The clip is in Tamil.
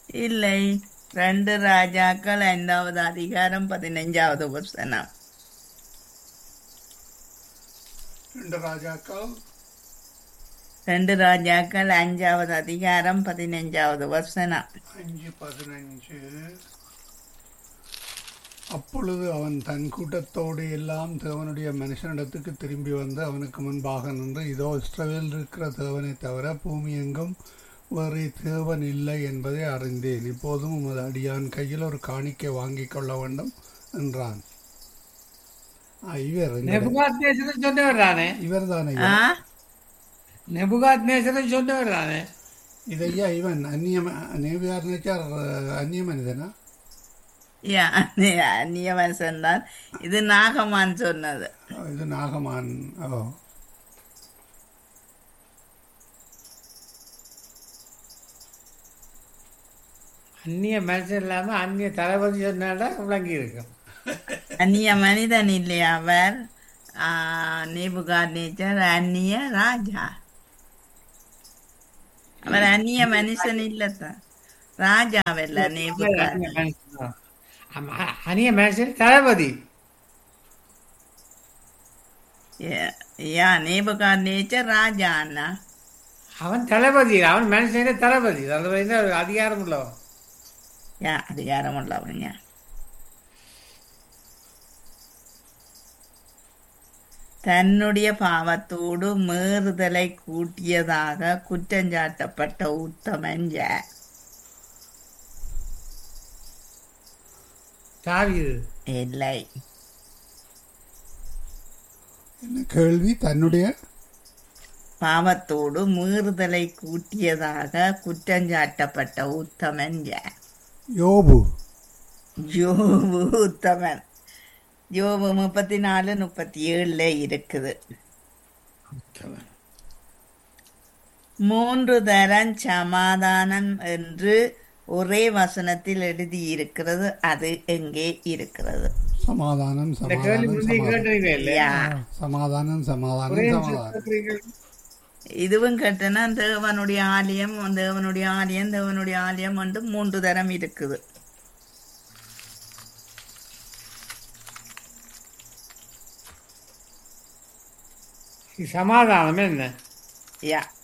இல்லை ரெண்டு ராஜாக்கள் ஐந்தாவது அதிகாரம் பதினைஞ்சாவது வசனம் ரெண்டு ராஜாக்கள் ரெண்டு ராஜாக்கள் அஞ்சாவது அதிகாரம் பதினைஞ்சாவது வசனம் அஞ்சு பதினஞ்சு அப்பொழுது அவன் தன் கூட்டத்தோடு எல்லாம் தேவனுடைய மனுஷனிடத்துக்கு திரும்பி வந்து அவனுக்கு முன்பாக நின்று இதோ இஸ்ரவேல் இருக்கிற தேவனை தவிர பூமி எங்கும் வேறு தேவன் இல்லை என்பதை அறிந்தேன் இப்போதும் உமது அடியான் கையில் ஒரு காணிக்கை வாங்கிக் கொள்ள வேண்டும் என்றான் ஆ, இவர் நெபுகாத் நேசரன் சொன்னவர் தானே இவர் தானே ஆ நெபுகாத் நேசரன் சொன்னவர் தானே இதையா இவன் அந்நிய நேவியார் நேச்சார் அந்நிய மனிதனா யா நியமன் தான் இது நாகமான் சொன்னது இது நாகமான் ஓ அந்நிய மனுஷன் இல்லாம அந்நிய தளபதி சொன்னாடா விளங்கி இருக்கும் அந்நிய மனிதன் இல்லையா அவர் நேபுகார் நேச்சர் அந்நிய ராஜா அவர் அந்நிய மனுஷன் இல்லத்தான் ராஜாவல்ல நேபுகார் அந்நிய மனுஷன் தான். ஆமா, அந்நிய மனுஷன் தளபதி யா நேபுகார் நேச்சர் ராஜா அண்ணா அவன் தளபதி அவன் மனுஷனே தளபதி தளபதி தான் ஒரு அதிகாரம் உள்ளவன் யா அதிகாரம் உள்ளவங்க தன்னுடைய பாவத்தோடு மீறுதலை கூட்டியதாக குற்றஞ்சாட்டப்பட்ட உத்தமன் யார் தாவீது இல்லை என்ன கேள்வி தன்னுடைய பாவத்தோடு மீறுதலை கூட்டியதாக குற்றஞ்சாட்டப்பட்ட உத்தமன் யார் யோபு யோபு உத்தமன் யோபு முப்பத்தி நாலு முப்பத்தி ஏழுல இருக்குது மூன்று தரம் சமாதானம் என்று ஒரே வசனத்தில் எழுதியிருக்கிறது அது எங்கே இருக்கிறது சமாதானம் இந்த கேள்வி சமாதானம் முந்தி சமாதானம் கேட்டீங்க இல்ல யா சமாதானம் சமாதானம் ஒரே சமாதானம் இதுவும் கேட்டனா தேவனுடைய ஆலயம் தேவனுடைய ஆலயம் தேவனுடைய ஆலயம் வந்து மூன்று தரம் இருக்குது சமாதானம் என்ன யா